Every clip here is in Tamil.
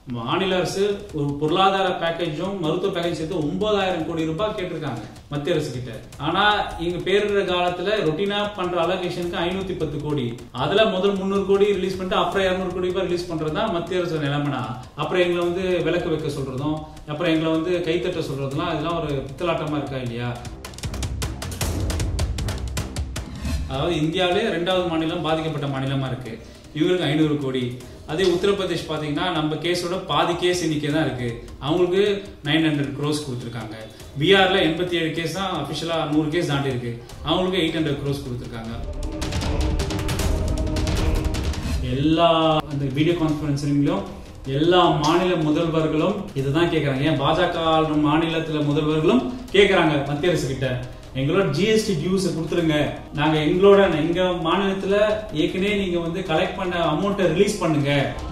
மாநில அரசு ஒரு பொருளாதார பேக்கேஜும் மருத்துவ பேக்கேஜ் சேர்த்து ஒன்பதாயிரம் கோடி ரூபாய் கேட்டிருக்காங்க மத்திய அரசு கிட்ட ஆனா இங்க பேரிடர் காலத்துல ரொட்டீனா பண்ற அலோகேஷனுக்கு ஐநூத்தி பத்து கோடி அதுல முதல் முந்நூறு கோடி ரிலீஸ் பண்ணிட்டு அப்புறம் இருநூறு கோடி ரூபாய் ரிலீஸ் பண்றதுதான் மத்திய அரசு நிலைமைனா அப்புறம் எங்களை வந்து விளக்கு வைக்க சொல்றதும் அப்புறம் எங்களை வந்து கைத்தட்ட சொல்றதுலாம் இதெல்லாம் ஒரு பித்தலாட்டமா இருக்கா இல்லையா அதாவது இந்தியாவிலே ரெண்டாவது மாநிலம் பாதிக்கப்பட்ட மாநிலமா இருக்கு இவங்களுக்கு ஐநூறு கோடி அதே உத்தரப்பிரதேஷ் பாத்தீங்கன்னா நம்ம கேஸோட பாதி கேஸ் எண்ணிக்கை தான் இருக்கு அவங்களுக்கு நைன் ஹண்ட்ரட் க்ரோஸ் கொடுத்துருக்காங்க பீகார்ல எண்பத்தி ஏழு கேஸ் தான் அபிஷியலா நூறு கேஸ் தாண்டி இருக்கு அவங்களுக்கு எயிட் ஹண்ட்ரட் க்ரோஸ் கொடுத்துருக்காங்க எல்லா அந்த வீடியோ கான்ஃபரன்சிங்லயும் எல்லா மாநில முதல்வர்களும் இதுதான் கேக்குறாங்க ஏன் பாஜக ஆளும் மாநிலத்துல முதல்வர்களும் கேக்குறாங்க மத்திய அரசு கிட்ட எங்களோட ஜிஎஸ்டி டியூஸ் கொடுத்துருங்க நாங்க எங்களோட எங்க மாநிலத்துல ஏற்கனவே நீங்க வந்து கலெக்ட் பண்ண அமௌண்ட்டை ரிலீஸ் பண்ணுங்க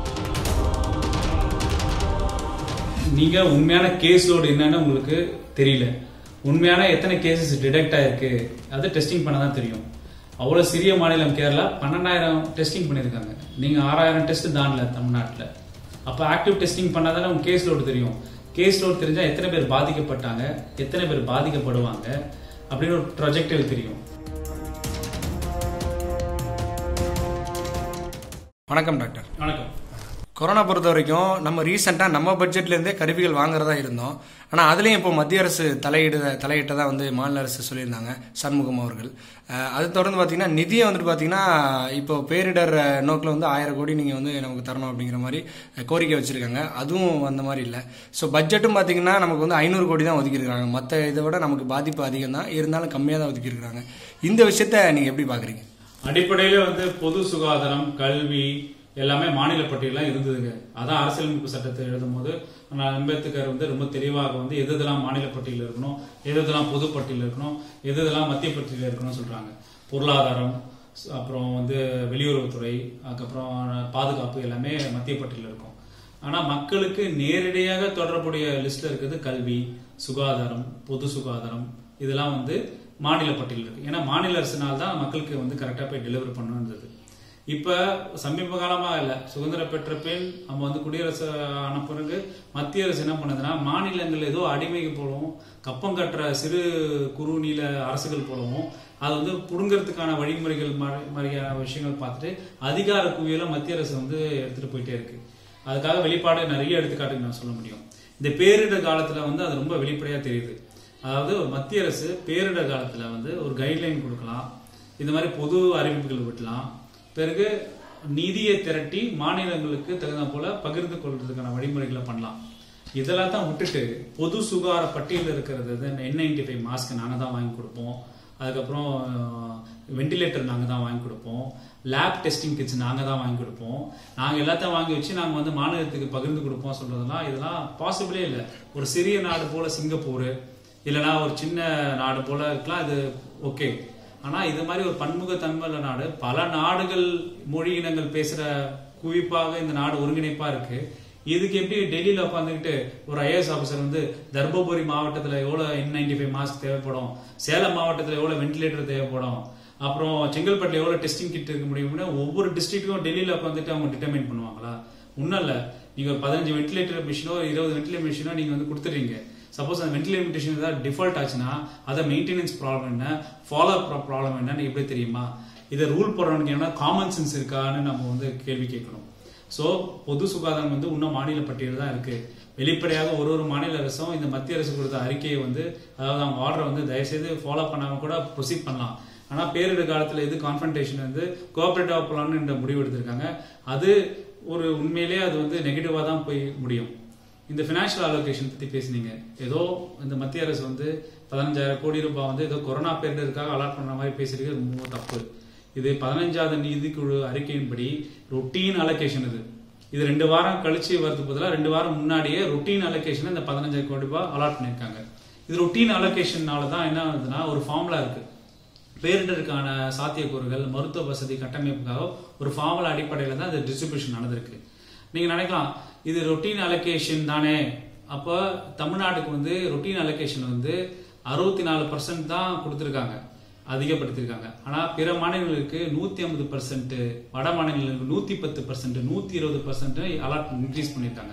நீங்க உண்மையான கேஸ் லோடு என்னன்னு உங்களுக்கு தெரியல உண்மையான எத்தனை கேசஸ் டிடெக்ட் ஆயிருக்கு அது டெஸ்டிங் பண்ண தான் தெரியும் அவ்வளவு சிறிய மாநிலம் கேரளா பன்னெண்டாயிரம் டெஸ்டிங் பண்ணிருக்காங்க நீங்க ஆறாயிரம் டெஸ்ட் தாண்டல தமிழ்நாட்டுல அப்ப ஆக்டிவ் டெஸ்டிங் பண்ணாதானே உங்க கேஸ் லோடு தெரியும் கேஸ் லோடு தெரிஞ்சா எத்தனை பேர் பாதிக்கப்பட்டாங்க எத்தனை பேர் பாதிக்கப்படுவாங்க அப்படின்னு ஒரு ப்ரொஜெக்டிவ் தெரியும் வணக்கம் டாக்டர் வணக்கம் கொரோனா பொறுத்த வரைக்கும் நம்ம ரீசெண்டாக நம்ம பட்ஜெட்ல இருந்தே கருவிகள் வாங்குறதா இருந்தோம் ஆனால் அதுலேயும் இப்போ மத்திய அரசு தலையிடு தலையிட்டதா வந்து மாநில அரசு சொல்லியிருந்தாங்க சண்முகம் அவர்கள் அஹ், அது தொடர்ந்து பார்த்தீங்கன்னா நிதியை வந்துட்டு பார்த்தீங்கன்னா இப்போ பேரிடர் அஹ், நோக்கில் வந்து ஆயிரம் கோடி நீங்கள் வந்து நமக்கு தரணும் அப்படிங்கிற மாதிரி அஹ், கோரிக்கை வச்சிருக்காங்க அதுவும் அந்த மாதிரி இல்லை ஸோ பட்ஜெட்டும் பார்த்தீங்கன்னா நமக்கு வந்து ஐநூறு கோடி தான் ஒதுக்கியிருக்காங்க மற்ற இதை விட நமக்கு பாதிப்பு அதிகம் தான் இருந்தாலும் கம்மியாக தான் ஒதுக்கியிருக்காங்க இந்த விஷயத்த நீங்கள் எப்படி பார்க்குறீங்க அடிப்படையில வந்து பொது சுகாதாரம் கல்வி எல்லாமே மாநில பட்டியலாம் இருந்ததுங்க அதான் அரசியலமைப்பு சட்டத்தை எழுதும் போது நான் அம்பேத்கர் வந்து ரொம்ப தெளிவாக வந்து எது எதெல்லாம் மாநில பட்டியலில் இருக்கணும் எது எதெல்லாம் பொது பட்டியலில் இருக்கணும் எது எதெல்லாம் மத்திய பட்டியலில் இருக்கணும்னு சொல்றாங்க பொருளாதாரம் ஸ்- அப்புறம் வந்து வெளியுறவுத்துறை அதுக்கப்புறம் பாதுகாப்பு எல்லாமே மத்திய பட்டியலில் இருக்கும் ஆனா மக்களுக்கு நேரடியாக தொடர்புடைய லிஸ்ட்ல இருக்கிறது கல்வி சுகாதாரம் பொது சுகாதாரம் இதெல்லாம் வந்து மாநில பட்டியல் இருக்கு ஏன்னா மாநில அரசினால் தான் மக்களுக்கு வந்து கரெக்டா போய் டெலிவரி பண்ணணுன்றது இப்ப சமீப காலமா இல்ல சுதந்திரம் பெற்ற பின் நம்ம வந்து குடியரசு ஆன பிறகு மத்திய அரசு என்ன பண்ணுதுன்னா மாநிலங்கள் ஏதோ அடிமைக்கு போலவும் கப்பம் கட்டுற சிறு குறு நீள அரசுகள் போலவும் அது வந்து புடுங்கிறதுக்கான வழிமுறைகள் மாதிரி- மாதிரியான விஷயங்கள் பார்த்துட்டு அதிகார குவியல மத்திய அரசு வந்து எடுத்துட்டு போயிட்டே இருக்கு அதுக்காக வெளிப்பாடு நிறைய எடுத்துக்காட்டுக்கு நான் சொல்ல முடியும் இந்த பேரிடர் காலத்துல வந்து அது ரொம்ப வெளிப்படையா தெரியுது அதாவது ஒரு மத்திய அரசு பேரிடர் காலத்துல வந்து ஒரு கைட்லைன் கொடுக்கலாம் இந்த மாதிரி பொது அறிவிப்புகள் விட்டலாம் பிறகு நிதியை திரட்டி மாநிலங்களுக்கு தகுந்த போல பகிர்ந்து கொள்றதுக்கான வழிமுறைகளை பண்ணலாம் இதெல்லாம் தான் விட்டுட்டு பொது சுகாதார பட்டியலில் இருக்கிறது என் நைன்டி ஃபைவ் மாஸ்க் நாங்கள் தான் வாங்கி கொடுப்போம் அதுக்கப்புறம் வெண்டிலேட்டர் நாங்கள் தான் வாங்கி கொடுப்போம் லேப் டெஸ்டிங் கிட்ஸ் நாங்கள் தான் வாங்கி கொடுப்போம் நாங்கள் எல்லாத்தையும் வாங்கி வச்சு நாங்கள் வந்து மாநிலத்துக்கு பகிர்ந்து கொடுப்போம் சொல்றதெல்லாம் இதெல்லாம் பாசிபிளே இல்லை ஒரு சிறிய நாடு போல சிங்கப்பூர் இல்லைன்னா ஒரு சின்ன நாடு போல இருக்கலாம் இது ஓகே ஆனா இது மாதிரி ஒரு பன்முகத்தன்மையுள்ள நாடு பல நாடுகள் மொழி இனங்கள் பேசுற குவிப்பாக இந்த நாடு ஒருங்கிணைப்பா இருக்கு இதுக்கு எப்படி டெல்லியில உட்காந்துக்கிட்டு ஒரு ஐஏஎஸ் ஆபீசர் வந்து தர்மபுரி மாவட்டத்துல எவ்வளவு என் நைன்டி ஃபைவ் மாஸ்க் தேவைப்படும் சேலம் மாவட்டத்துல எவ்வளவு வென்டிலேட்டர் தேவைப்படும் அப்புறம் செங்கல்பட்டுல எவ்வளவு டெஸ்டிங் கிட் இருக்க முடியும்னு ஒவ்வொரு டிஸ்ட்ரிக்ட்டும் டெல்லியில உட்காந்துட்டு அவங்க டிட்டர்மைன் பண்ணுவாங்களா ஒன்றும் இல்லை நீங்க ஒரு பதினஞ்சு வென்டிலேட்டர் மிஷினோ இருபது வென்டிலேட்டர் மிஷினோ நீங்க வந்து கொடுத்துறீங்க சப்போஸ் அந்த வென்டிலேட்டர் மிஷின் ஏதாவது டிஃபால்ட் ஆச்சுன்னா அதை மெயின்டெனன்ஸ் ப்ராப்ளம் என்ன ஃபாலோ அப் ப்ராப்ளம் என்னன்னு எப்படி தெரியுமா இதை ரூல் போடுறவனுக்கு என்ன காமன் சென்ஸ் இருக்கான்னு நம்ம வந்து கேள்வி கேட்கணும் சோ பொது சுகாதாரம் வந்து இன்னும் மாநில பட்டியல் தான் இருக்கு வெளிப்படையாக ஒரு ஒரு மாநில அரசும் இந்த மத்திய அரசு கொடுத்த அறிக்கையை வந்து அதாவது அவங்க ஆர்டரை வந்து தயவுசெய்து ஃபாலோ பண்ணாம கூட ப்ரொசீட் பண்ணலாம் ஆனா பேரிடர் காலத்துல இது கான்ஃபரன்டேஷன் வந்து கோஆபரேட்டிவா போலாம்னு இந்த முடிவு எடுத்திருக்காங்க அது ஒரு உண்மையிலேயே அது வந்து நெகட்டிவா தான் போய் முடியும் இந்த ஃபினான்ஷியல் அலோகேஷன் பத்தி பேசுனீங்க ஏதோ இந்த மத்திய அரசு வந்து பதினஞ்சாயிரம் கோடி ரூபாய் வந்து ஏதோ கொரோனா பேரிடருக்காக அலாட் பண்ண மாதிரி பேசிருக்கு அது ரொம்ப தப்பு இது பதினஞ்சாவது நிதிக்குழு அறிக்கையின்படி ரொட்டீன் அலோகேஷன் இது இது ரெண்டு வாரம் கழிச்சு வரதுக்கு பதிலாக ரெண்டு வாரம் முன்னாடியே ரொட்டீன் அலோகேஷன் இந்த பதினஞ்சாயிரம் கோடி ரூபாய் அலாட் பண்ணியிருக்காங்க இது ரொட்டீன் அலோகேஷனால தான் என்ன ஆகுதுன்னா ஒரு ஃபார்முலா இருக்கு பேரிடருக்கான சாத்தியக்கூறுகள் மருத்துவ வசதி கட்டமைப்புக்காக ஒரு ஃபார்முலா அடிப்படையில் தான் இந்த டிஸ்ட்ரிபியூஷன் நடந்திருக்கு நீங்க நினைக்கலாம் இது ரொட்டீன் அலோகேஷன் தானே அப்போ தமிழ்நாட்டுக்கு வந்து ரொட்டீன் அலோகேஷன் வந்து அறுபத்தி நாலு பர்சன்ட் தான் கொடுத்துருக்காங்க அதிகப்படுத்திருக்காங்க ஆனா பிற மாநிலங்களுக்கு நூத்தி ஐம்பது பர்சன்ட் வட மாநிலங்களுக்கு நூத்தி பத்து பர்சன்ட் நூத்தி இருபது பர்சன்ட் அலாட் இன்க்ரீஸ் பண்ணியிருக்காங்க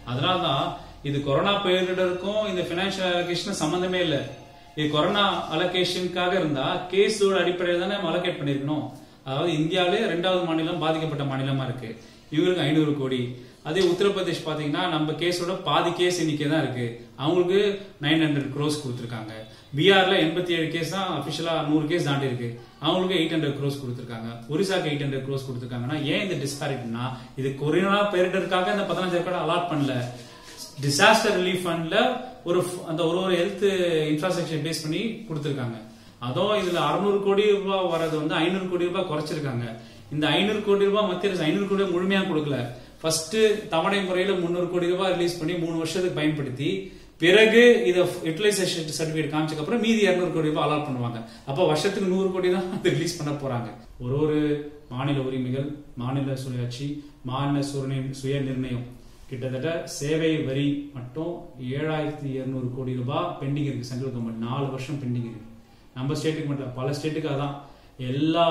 அதனால தான் இது கொரோனா பேரிடருக்கும் இந்த பினான்சியல் அலோகேஷன் சம்பந்தமே இல்லை இது கொரோனா அலோகேஷனுக்காக இருந்தா கேஸோட அடிப்படையில் தானே நம்ம அலோகேட் பண்ணிருக்கணும் அதாவது இந்தியாவிலே ரெண்டாவது மாநிலம் பாதிக்கப்பட்ட மாநிலமா இருக்கு இவங்களுக்கு ஐநூறு கோடி அதே உத்தரப்பிரதேஷ் பாத்தீங்கன்னா நம்ம கேஸோட பாதி கேஸ் எண்ணிக்கை தான் இருக்கு அவங்களுக்கு நைன் ஹண்ட்ரட் க்ரோஸ் கொடுத்துருக்காங்க பீகார்ல எண்பத்தி ஏழு கேஸ் தான் அபிஷியலா நூறு கேஸ் தாண்டி இருக்கு அவங்களுக்கு எயிட் ஹண்ட்ரட் க்ரோஸ் கொடுத்துருக்காங்க ஒரிசாக்கு எயிட் ஹண்ட்ரட் க்ரோஸ் கொடுத்துருக்காங்கன்னா ஏன் இந்த டிஸ்பாரிட்டினா இது கொரோனா பேரிடருக்காக இந்த பதினஞ்சு கோடி அலாட் பண்ணல டிசாஸ்டர் ரிலீஃப் ஃபண்ட்ல ஒரு f- அந்த ஒரு ஒரு ஹெல்த் இன்ஃப்ராஸ்ட்ரக்சர் பேஸ் பண்ணி கொடுத்துருக்காங்க அதுவும் இதுல அறுநூறு கோடி ரூபாய் வரது வந்து ஐநூறு கோடி ரூபாய் குறைச்சிருக்காங்க இந்த ஐநூறு கோடி ரூபாய் மத்திய அரசு ஐநூறு கோடி ரூபாய் முழுமையா கொடுக்கல ஃபர்ஸ்ட் தவணை முறையில முந்நூறு கோடி ரூபாய் ரிலீஸ் பண்ணி மூணு வருஷத்துக்கு பயன்படுத்தி பிறகு இதை யூட்டிலைசேஷன் சர்டிபிகேட் காமிச்சதுக்கு அப்புறம் மீதி இருநூறு கோடி ரூபாய் அலாட் பண்ணுவாங்க அப்ப வருஷத்துக்கு நூறு கோடி தான் அது ரிலீஸ் பண்ண போறாங்க ஒரு ஒரு மாநில உரிமைகள் மாநில சுயாட்சி மாநில சுய- சுய நிர்ணயம் கிட்டத்தட்ட சேவை வரி மட்டும் ஏழாயிரத்தி இருநூறு கோடி ரூபாய் பெண்டிங் இருக்கு சென்ட்ரல் கவர்மெண்ட் நாலு வருஷம் பெண்டிங் இருக்கு நம்ம ஸ்டேட்டுக்கு மட்டும் இல்ல, பல ஸ்டேட்டுக்கு அதான் எல்லா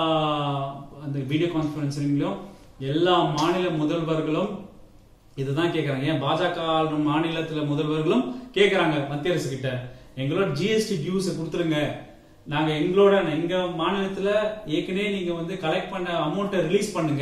அந்த வீடியோ கான்ஃபரன்சிங்லயும் எல்லா மாநில முதல்வர்களும் இதுதான் கேக்குறாங்க ஏன் பாஜக ஆளும் மாநிலத்துல முதல்வர்களும் கேக்குறாங்க மத்திய அரசு கிட்ட எங்களோட ஜிஎஸ்டி டியூஸ் கொடுத்துருங்க நாங்க எங்களோட எங்க மாநிலத்துல ஏற்கனவே நீங்க வந்து கலெக்ட் பண்ண அமௌண்ட்டை ரிலீஸ் பண்ணுங்க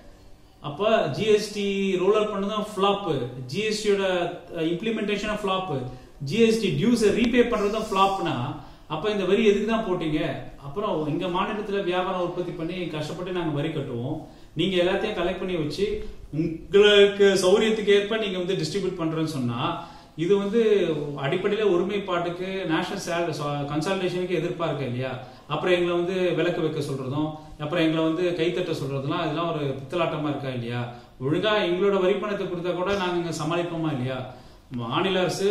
அப்ப ஜிஎஸ்டி ரோல் அவுட் பண்ணதும் ஃபிளாப் ஜிஎஸ்டியோட implementation flop GST dues repay பண்றதும் ஃபிளாப்னா அப்ப இந்த வரி எதுக்கு தான் போட்டீங்க அப்புறம் எங்க மாநிலத்துல வியாபாரம் உற்பத்தி பண்ணி கஷ்டப்பட்டு நாங்க வரி கட்டுவோம் நீங்க எல்லாத்தையும் கலெக்ட் பண்ணி வச்சு உங்களுக்கு சௌரியத்துக்கு ஏற்ப நீங்க வந்து டிஸ்ட்ரிபியூட் பண்றேன்னு சொன்னா இது வந்து அடிப்படையில ஒருமைப்பாட்டுக்கு நேஷனல் கன்சல்டேஷனுக்கு எதிர்ப்பா இருக்கு இல்லையா அப்புறம் எங்களை வந்து விளக்கு வைக்க சொல்றதும் அப்புறம் எங்களை வந்து கைத்தட்ட சொல்றதுலாம் இதெல்லாம் ஒரு பித்தலாட்டமா இருக்கா இல்லையா ஒழுங்கா எங்களோட வரி பணத்தை கொடுத்தா கூட நாங்க இங்க சமாளிப்போமா இல்லையா மாநில அரசு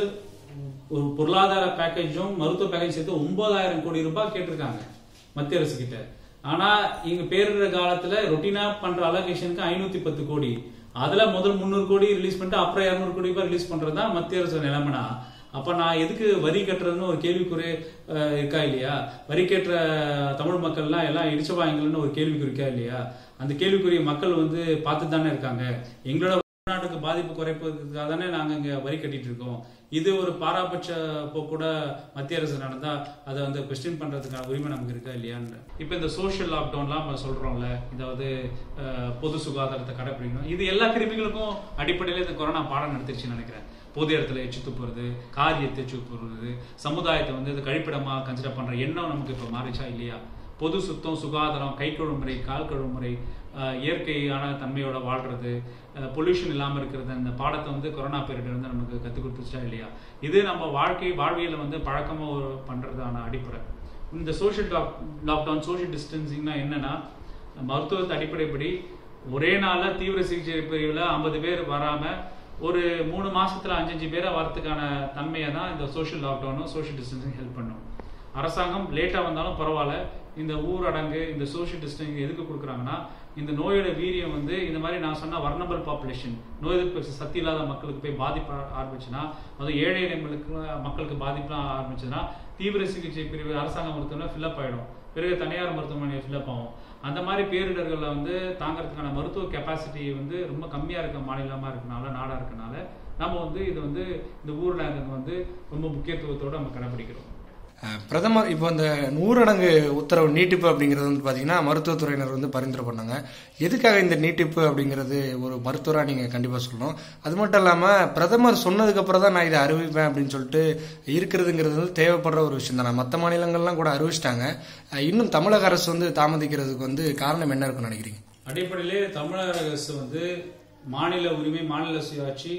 ஒரு பொருளாதார பேக்கேஜும் மருத்துவ பேக்கேஜ் சேர்த்து ஒன்பதாயிரம் கோடி ரூபாய் கேட்டிருக்காங்க மத்திய அரசு கிட்ட ஆனா இங்க பேரிடர் காலத்துல ரொட்டீனா பண்ற அலோகேஷனுக்கு ஐநூத்தி பத்து கோடி அதுல முதல் முந்நூறு கோடி ரிலீஸ் பண்ணிட்டு அப்புறம் இருநூறு கோடி ரூபாய் ரிலீஸ் பண்றதுதான் மத்திய அரசு நிலைமைனா அப்ப நான் எதுக்கு வரி கட்டுறதுன்னு ஒரு கேள்விக்குறி அஹ், இருக்கா இல்லையா வரி கட்டுற தமிழ் மக்கள்லாம் எல்லாம் இடிச்சவாங்கன்னு ஒரு கேள்விக்குறி இருக்கா இல்லையா அந்த கேள்விக்குரிய மக்கள் வந்து பார்த்து தானே இருக்காங்க எங்களோட நாட்டுக்கு பாதிப்பு குறைப்பதற்காக தானே நாங்க இங்க வரி கட்டிட்டு இருக்கோம் இது ஒரு பாராபட்ச போக்கூட மத்திய அரசு நடந்தா அதை வந்து கொஸ்டின் பண்றதுக்கான உரிமை நமக்கு இருக்கா இல்லையான்னு இப்ப இந்த சோஷியல் லாக்டவுன்லாம் நம்ம சொல்றோம்ல இதாவது அஹ், பொது சுகாதாரத்தை கடைப்பிடிக்கணும் இது எல்லா கிருமிகளுக்கும் அடிப்படையில இந்த கொரோனா பாடம் நடத்திருச்சுன்னு நினைக்கிறேன் பொது இடத்துல எச்சு துப்புறது கார் எத்து எச்சு துப்புறது சமுதாயத்தை வந்து இது கழிப்பிடமா கன்சிடர் பண்ற எண்ணம் நமக்கு இப்ப மாறிச்சா இல்லையா பொது சுத்தம் சுகாதாரம் கை கழுவு முறை கால் கழுவு முறை அஹ், இயற்கையான தன்மையோட வாழ்றது பொல்யூஷன் இல்லாம இருக்கிறது அந்த பாடத்தை வந்து கொரோனா பீரியட் வந்து நமக்கு கற்றுக் கொடுத்துச்சா இல்லையா இது நம்ம வாழ்க்கை வாழ்வியல வந்து பழக்கமா ஒரு பண்றதான அடிப்படை இந்த சோஷியல் லாக் லாக்டவுன் சோஷியல் டிஸ்டன்சிங்னா என்னன்னா மருத்துவத்தை அடிப்படைப்படி ஒரே நாள்ல தீவிர சிகிச்சை பிரிவுல ஐம்பது பேர் வராம ஒரு மூணு மாசத்துல அஞ்சஞ்சு பேரை வரதுக்கான தன்மையை தான் இந்த சோஷியல் லாக்டவுனும் சோஷியல் டிஸ்டன்சிங் ஹெல்ப் பண்ணும் அரசாங்கம் லேட்டா வந்தாலும் பரவாயில்ல இந்த ஊரடங்கு இந்த சோஷியல் டிஸ்டன்சிங் எதுக்கு கொடுக்குறாங்கன்னா இந்த நோயோட வீரியம் வந்து இந்த மாதிரி நான் சொன்ன வர்ணபல் பாப்புலேஷன் நோய் எதிர்ப்பு சக்தி இல்லாத மக்களுக்கு போய் பாதிப்பு ஆரம்பிச்சுன்னா அது ஏழை மக்களுக்கு மக்களுக்கு பாதிப்புலாம் ஆரம்பிச்சதுன்னா தீவிர சிகிச்சை பிரிவு அரசாங்க மருத்துவமனை ஃபில்லப் ஆயிடும் பிறகு தனியார் மருத்துவமனை ஃபில்லப் ஆகும் அந்த மாதிரி பேரிடர்களை வந்து தாங்கறதுக்கான மருத்துவ கெப்பாசிட்டி வந்து ரொம்ப கம்மியா இருக்க மாநிலமா இருக்கனால நாடா இருக்கனால நம்ம வந்து இது வந்து இந்த ஊரடங்கு வந்து ரொம்ப முக்கியத்துவத்தோட நம்ம கடைபிடிக்கிறோம் அஹ், பிரதமர் இப்போ இந்த ஊரடங்கு உத்தரவு நீட்டிப்பு அப்படிங்கிறது வந்து பார்த்தீங்கன்னா மருத்துவத்துறையினர் வந்து பரிந்துரை பண்ணாங்க எதுக்காக இந்த நீட்டிப்பு அப்படிங்கிறது ஒரு மருத்துவராக நீங்கள் கண்டிப்பாக சொல்லணும் அது மட்டும் இல்லாமல் பிரதமர் சொன்னதுக்கப்புறம் தான் நான் இதை அறிவிப்பேன் அப்படின்னு சொல்லிட்டு இருக்கிறதுங்கிறது வந்து தேவைப்படுற ஒரு விஷயம் தானே மற்ற மாநிலங்கள்லாம் கூட அறிவிச்சிட்டாங்க அஹ், இன்னும் தமிழக அரசு வந்து தாமதிக்கிறதுக்கு வந்து காரணம் என்ன இருக்குன்னு நினைக்கிறீங்க அடிப்படையிலே தமிழக அரசு வந்து மாநில உரிமை மாநில சுயாட்சி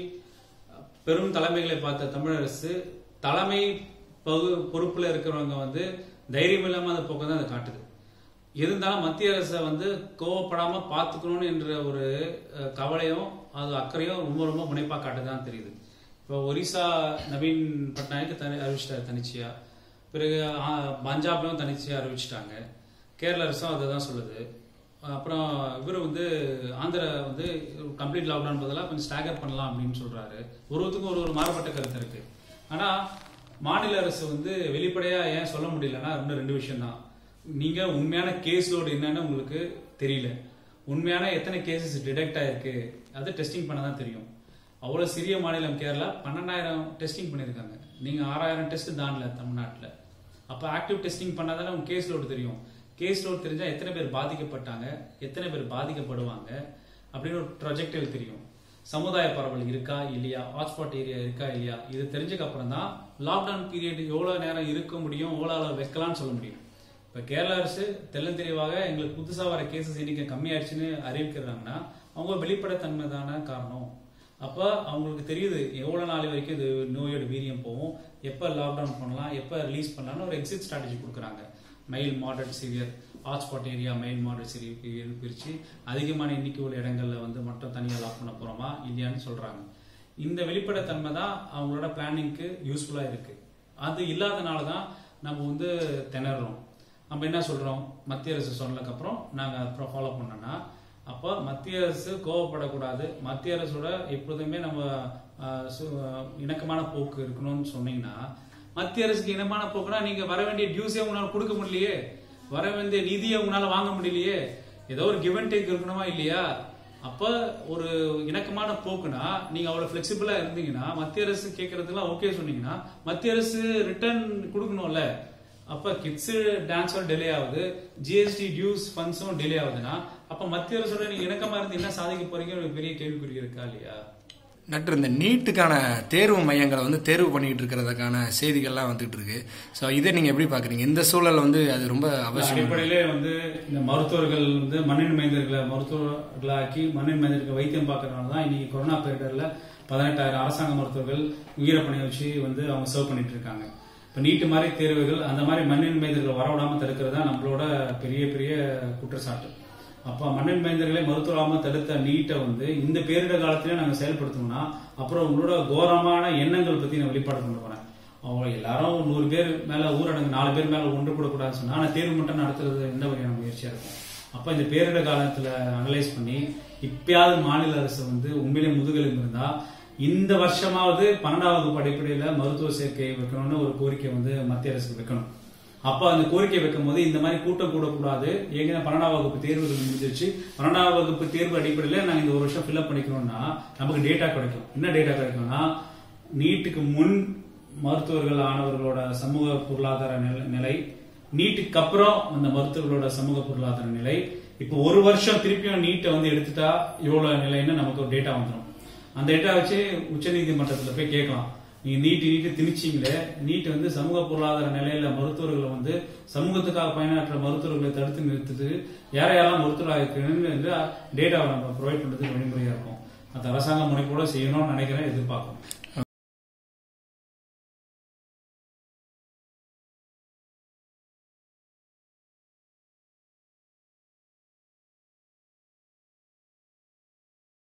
பெரும் தலைமைகளை பார்த்த தமிழக அரசு தலைமை பகு பொறுப்புல இருக்கிறவங்க வந்து தைரியம் இல்லாம அந்த போக்க தான் அதை காட்டுது இருந்தாலும் மத்திய அரசை வந்து கோவப்படாம பார்த்துக்கணும்னு என்ற ஒரு அஹ், கவலையும் அது அக்கறையும் ரொம்ப ரொம்ப முனைப்பா காட்டுதான் தெரியுது இப்போ ஒரிசா நவீன் பட்நாயக் தனி அறிவிச்சிட்டாரு தனிச்சையா பிறகு ஆ, பஞ்சாப்லயும் தனிச்சையா அறிவிச்சிட்டாங்க கேரள அரசும் அதை தான் சொல்லுது அப்புறம் இவர் வந்து ஆந்திரா வந்து கம்ப்ளீட் லாக்டவுன் பதிலாக கொஞ்சம் ஸ்டாகர் பண்ணலாம் அப்படின்னு சொல்றாரு ஒருவருக்கும் ஒரு ஒரு மாறுபட்ட கருத்து இருக்கு ஆனா மாநில அரசு வந்து வெளிப்படையா ஏன் சொல்ல முடியலன்னா ரெண்டு ரெண்டு விஷயம் தான் நீங்க உண்மையான கேஸ் லோடு என்னன்னு உங்களுக்கு தெரியல உண்மையான எத்தனை கேசஸ் டிடெக்ட் ஆயிருக்கு அது டெஸ்டிங் பண்ண தான் தெரியும் அவ்வளவு சிறிய மாநிலம் கேரளா பன்னெண்டாயிரம் டெஸ்டிங் பண்ணிருக்காங்க நீங்க ஆறாயிரம் டெஸ்ட் தாண்டல தமிழ்நாட்டுல அப்ப ஆக்டிவ் டெஸ்டிங் பண்ணாதானே உங்க கேஸ் லோடு தெரியும் கேஸ் லோடு தெரிஞ்சா எத்தனை பேர் பாதிக்கப்பட்டாங்க எத்தனை பேர் பாதிக்கப்படுவாங்க அப்படின்னு ஒரு ப்ரொஜெக்டிவ் தெரியும் சமுதாய பரவல் இருக்கா இல்லையா ஹாட்ஸ்பாட் ஏரியா இருக்கா இல்லையா இது தெரிஞ்சதுக்கு அப்புறம் தான் லாக்டவுன் பீரியட் எவ்வளவு நேரம் இருக்க முடியும் எவ்வளவு அளவு வைக்கலாம்னு சொல்ல முடியும் இப்ப கேரளா அரசு தெளிவாக எங்களுக்கு புதுசா வர கேசஸ் எண்ணிக்கை கம்மியாயிடுச்சுன்னு அறிவிக்கிறாங்கன்னா அவங்க வெளிப்படைத்தன்மை தானே காரணம் அப்ப அவங்களுக்கு தெரியுது எவ்வளவு நாள் வரைக்கும் இது நோயோட வீரியம் போகும் எப்ப லாக்டவுன் பண்ணலாம் எப்ப ரிலீஸ் பண்ணலாம்னு ஒரு எக்ஸிட் ஸ்ட்ராட்டஜி கொடுக்குறாங்க mild moderate severe hotspot area mild moderate severe பிரிச்சு அதிகமான எண்ணிக்கை உள்ள இடங்கள்ல வந்து மட்டும் தனியா லாக் பண்ண போறோமா இல்லையான்னு சொல்றாங்க இந்த வெளிப்படைத்தன்மை தான் அவங்களோட பிளானிங்க்கு யூஸ்ஃபுல்லா இருக்கு அது இல்லாதனால தான் நம்ம வந்து திணறோம் நம்ம என்ன சொல்றோம் மத்திய அரசு சொன்னதுக்கு அப்புறம் நாங்க அப்புறம் ஃபாலோ பண்ணோம்னா அப்போ மத்திய அரசு கோவப்படக்கூடாது மத்திய அரசோட எப்போதுமே நம்ம ஆஹ், சு- ஆஹ், இணக்கமான போக்கு இருக்கணும்னு சொன்னீங்கன்னா மத்திய அரசுக்கு இனமான போக்குனா நீங்க வர வேண்டிய டியூஸே உங்களால கொடுக்க முடியலையே வர வேண்டிய நிதியை உங்களால வாங்க முடியலையே ஏதோ ஒரு கிவ் அண்ட் டேக் இருக்கணுமா இல்லையா அப்ப ஒரு இணக்கமான போக்குனா நீங்க அவ்வளவு பிளெக்சிபிளா இருந்தீங்கன்னா மத்திய அரசு கேட்கறதுலாம் ஓகே சொன்னீங்கன்னா மத்திய அரசு ரிட்டர்ன் கொடுக்கணும்ல அப்ப கிட்ஸ் டான்ஸும் டிலே ஆகுது ஜிஎஸ்டி டியூஸ் ஃபண்ட்ஸும் டிலே ஆகுதுன்னா அப்ப மத்திய அரசோட நீங்க இணக்கமா இருந்து என்ன சாதிக்க போறீங்க ஒரு பெரிய கேள்விக்குறி இருக்கா இல்லையா நட்டு இந்த நீட்டுக்கான தேர்வு மையங்களை வந்து தேர்வு பண்ணிட்டு இருக்கிறதுக்கான செய்திகள்லாம் வந்துட்டு இருக்கு ஸோ இதை நீங்க எப்படி பாக்குறீங்க இந்த சூழல்ல வந்து அது ரொம்ப அவசியம் அடிப்படையிலே வந்து இந்த மருத்துவர்கள் வந்து மண்ணின் மைந்தர்களை மருத்துவர்களாக்கி மண்ணின் மைந்தர்களுக்கு வைத்தியம் பார்க்கறதுனால தான் இன்னைக்கு கொரோனா பேரிடர்ல பதினெட்டாயிரம் அரசாங்க மருத்துவர்கள் உயிரப்பணியை வச்சு வந்து அவங்க சர்வ் பண்ணிட்டு இருக்காங்க இப்ப நீட்டு மாதிரி தேர்வுகள் அந்த மாதிரி மண்ணின் மைந்தர்களை வரவிடாம தடுக்கிறது தான் நம்மளோட பெரிய பெரிய குற்றச்சாட்டு அப்ப மண்ணின் மைந்தர்களை மருத்துவராம தடுத்த நீட்டை வந்து இந்த பேரிடர் காலத்திலே நாங்க செயல்படுத்தணும்னா அப்புறம் உங்களோட கோரமான எண்ணங்கள் பத்தி நான் வெளிப்பாடு கொண்டு போறேன் அவங்க எல்லாரும் நூறு பேர் மேல ஊரடங்கு நாலு பேர் மேல ஒன்று கூடாதுன்னு சொன்னா ஆனா தேர்வு மட்டும் நடத்துறது எந்த வகையான முயற்சியா இருக்கும் அப்ப இந்த பேரிடர் காலத்துல அனலைஸ் பண்ணி இப்பயாவது மாநில அரசு வந்து உண்மையிலே முதுகெலும்பு இருந்தா இந்த வருஷமாவது பன்னெண்டாவது படிப்படியில மருத்துவ சேர்க்கை வைக்கணும்னு ஒரு கோரிக்கை வந்து மத்திய அரசுக்கு வைக்கணும் அப்ப அந்த கோரிக்கை வைக்கும் போது இந்த மாதிரி கூட்டம் கூடக்கூடாது ஏற்கனவே பன்னெண்டாம் வகுப்பு தேர்வுகள் முடிஞ்சிருச்சு பன்னெண்டாம் வகுப்பு தேர்வு அடிப்படையில நாங்க இந்த ஒரு வருஷம் ஃபில்அப் பண்ணிக்கணும்னா நமக்கு டேட்டா கிடைக்கும் என்ன டேட்டா கிடைக்கும்னா நீட்டுக்கு முன் மருத்துவர்கள் ஆனவர்களோட சமூக பொருளாதார நில- நிலை நீட்டுக்கு அப்புறம் அந்த மருத்துவர்களோட சமூக பொருளாதார நிலை இப்போ ஒரு வருஷம் திருப்பியும் நீட்டை வந்து எடுத்துட்டா இவ்வளவு நிலைன்னு நமக்கு ஒரு டேட்டா வந்துடும் அந்த டேட்டா வச்சு உச்சநீதிமன்றத்துல போய் கேட்கலாம் நீங்க நீட்டு நீட்டு திணிச்சீங்களே நீட் வந்து சமூக பொருளாதார நிலையில மருத்துவர்களை வந்து சமூகத்துக்காக பயனாற்ற மருத்துவர்களை தடுத்து நிறுத்துது யார யாரெல்லாம் மருத்துவராக இருக்கிறேன்னு டேட்டாவை நம்ம ப்ரொவைட் பண்றதுக்கு வழிமுறையா இருக்கும் அந்த அரசாங்க முனைப்போட செய்யணும்னு நினைக்கிறேன் எதிர்பார்க்கும்